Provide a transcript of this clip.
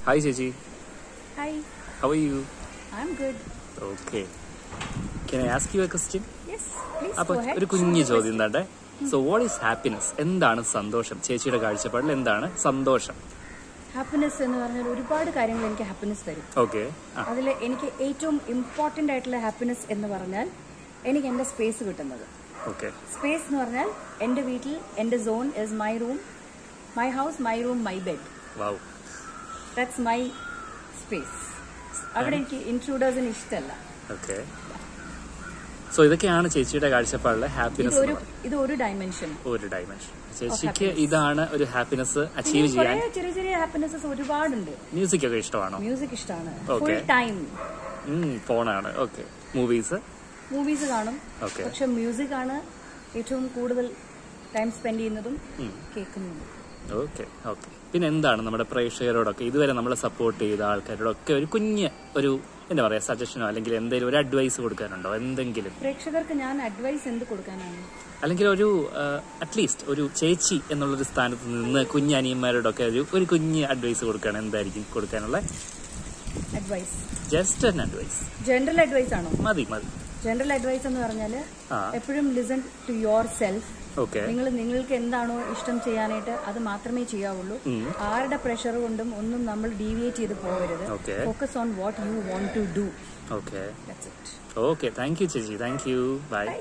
Hi ചേച്ചി Hi, how you I'm good. Okay can I ask you a question Yes, please അപ്പൊ go ahead. ഒരു കുഞ്ഞു ചോദ്യം താട്ടെ സോ വാട്ട് ഈസ് ഹാപ്പിനെസ് എന്താണ് സന്തോഷം ചേച്ചിയുടെ കാഴ്ചപ്പാടിൽ എന്താണ് സന്തോഷം ഹാപ്പിനെസ് എന്ന് പറഞ്ഞാൽ ഒരുപാട് കാര്യങ്ങൾ എനിക്ക് ഹാപ്പിനെസ് തരും ഓക്കെ അതിൽ എനിക്ക് ഏറ്റവും ഇമ്പോർട്ടൻ്റ് ആയിട്ടുള്ള ഹാപ്പിനെസ് എന്ന് പറഞ്ഞാൽ എനിക്ക് എൻ്റെ സ്പേസ് കിട്ടുന്നത് ഓക്കെ സ്പേസ് എന്ന് പറഞ്ഞാൽ എൻ്റെ വീട്ടിൽ എൻ്റെ zone is my room my house my room my bed wow that's my space അവിടെ എനിക്ക് ഇൻട്രൂഡേഴ്സിന് ഇഷ്ടമല്ല ഓക്കെ സോ ഇതൊക്കെയാണ് ചേച്ചിയുടെ കാഴ്ചപ്പാടിലെ ഇത് ഹാപ്പിനെസ് ഒരു ഇത് ഒരു ഡയമെൻഷൻ ഒരു ഡയമെൻഷൻ ചേച്ചിക്ക് ഇതാണ് ഒരു ഹാപ്പിനെസ് അച്ചീവ് കുറേ ചെയ്യാൻ ചെറിയ ചെറിയ ഹാപ്പിനെസ്സസ് ഒരുപാടുണ്ട് മ്യൂസിക് ഒക്കെ ഇഷ്ടമാണോ മ്യൂസിക് ഇഷ്ടമാണ് Okay. ഫുൾ ടൈം ഫോണാണ് ഓക്കെ മൂവീസ് മൂവീസ് കാണും ഓക്കെ പക്ഷെ മ്യൂസിക് ആണ് ഏറ്റവും കൂടുതൽ ടൈം സ്പെൻഡ് ചെയ്യുന്നതും കേൾക്കുന്നതും ഓക്കെ ഓക്കെ പിന്നെ എന്താണ് നമ്മുടെ പ്രേക്ഷകരോടൊക്കെ ഇതുവരെ നമ്മളെ സപ്പോർട്ട് ചെയ്ത ആൾക്കാരോടൊക്കെ ഒരു കുഞ്ഞ് ഒരു എന്താ പറയാ സജഷനോ അല്ലെങ്കിൽ എന്തെങ്കിലും ഒരു അഡ്വൈസ് കൊടുക്കാനുണ്ടോ എന്തെങ്കിലും പ്രേക്ഷകർക്ക് ഞാൻ അഡ്വൈസ് എന്ത് കൊടുക്കാനാണ് അല്ലെങ്കിൽ ഒരു അറ്റ്ലീസ്റ്റ് ഒരു ചേച്ചി എന്നുള്ളൊരു സ്ഥാനത്ത് നിന്ന് കുഞ്ഞനിയന്മാരോടൊക്കെ ഒരു ഒരു കുഞ്ഞ് അഡ്വൈസ് കൊടുക്കുകയാണ് എന്തായിരിക്കും കൊടുക്കാനുള്ള advice just an advice general advice ആണോ മതി മതി ജനറൽ അഡ്വൈസ് എന്ന് പറഞ്ഞാൽ ആ എപ്പോഴും listen to yourself okay നിങ്ങൾ നിങ്ങൾക്ക് എന്താണോ ഇഷ്ടം ചെയ്യാനായിട്ട് അത് മാത്രമേ ചെയ്യാവുള്ളൂ ആരുടെ പ്രഷർ കൊണ്ടും ഒന്നും നമ്മൾ ഡീവിയേറ്റ് ചെയ്ത് പോകരുത് okay focus on what you want to do okay that's it okay thank you ചേച്ചി താങ്ക് യു ബൈ